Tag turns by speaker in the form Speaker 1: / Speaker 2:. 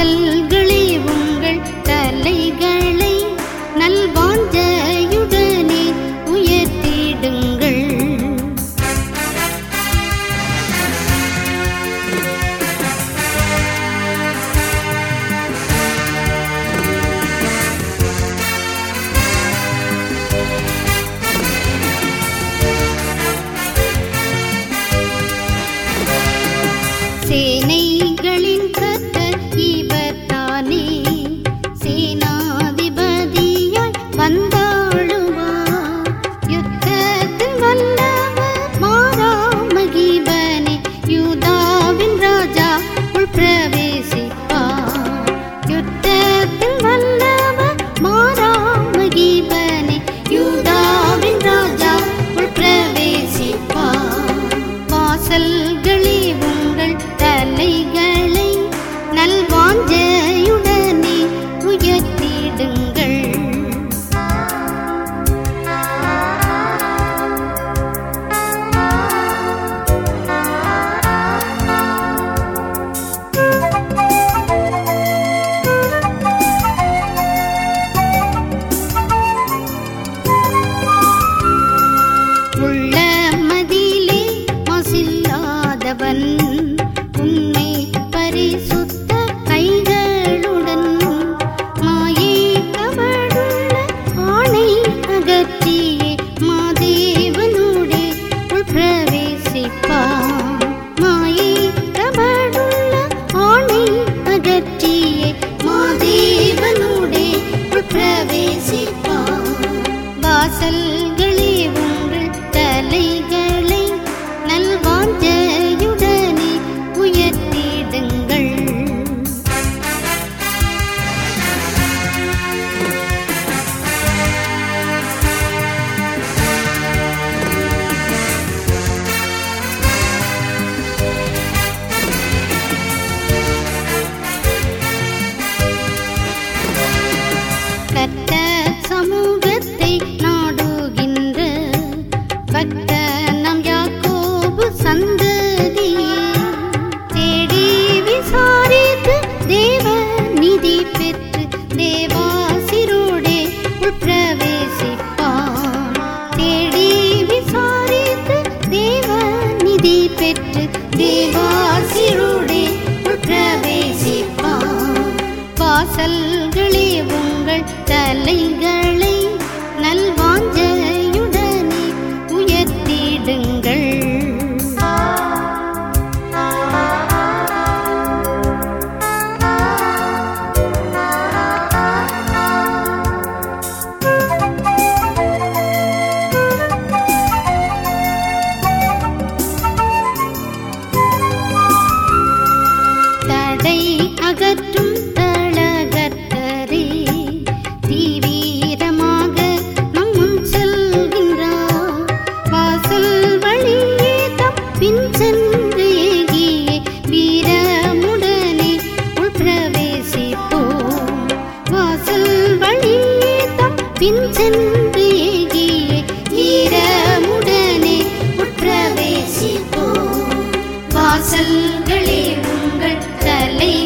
Speaker 1: வாசல்களே உங்கள் தலைகளை நல்வாஞ்சையுடனே உயர்த்திடுங்கள் சேனைகளின் கர்த்தர் இவர் தானே சேனாதிபதியாய் வந்தாளுவார் யுத்தத்தில் வல்லவர் மாறாமகிபனே யூதாவின் ராஜா உள் பிரவேசிப்பார் யுத்தத்தில் வல்லவர் மாறாமகிபனே யூதாவின் ராஜா உள் பிரவேசிப்பார் வாசல்களே உங்கள் தலைகளை நல்வாஞ்சையுடனே உயர்த்திடுங்கள் உள்ள மதிலே மாசில்லாதவன் உண்மை பரிசுத்த கைகளுடன் மாயே கவடுள்ள ஆணை அகற்றியே மாதேவனோடே உள் பிரவேசிப்பான் மாயே கவடுள்ள ஆணை அகற்றியே மாதேவனோடே உள் பிரவேசிப்பான் வாசல்களே உங்கள் தலைகளை நல்வாஞ்சையுடனே உயர்த்திடுங்கள் கத்த சமூகத்தை நாடுகின்ற பக்த நம் யாக்கோபு சந்ததியே தேடி விசாரித்து தேவ நிதி பெற்று தேவாசிரோடே உள் பிரவேசிப்பான் தேடி விசாரித்து தேவ நிதி பெற்று தேவாசிரோடே உள் பிரவேசிப்பான் வாசல்களே உங்கள் தலைகளை நல்வாஞ்சையுடனே உயர்த்திடுங்கள் தடை அகற்றும் தளகர்த்தரே தீவிரமாக நம் முன் செல்கின்றார் வாசல் வழியே தம் பின் சென்று ஏகியே வீரமுடனே உள் பிரவேசிப்போம் வாசல் வழியே தம் பின் சென்று ஏகியே வீரமுடனே உள் பிரவேசிப்போம் வாசல்களே உங்கள் தலை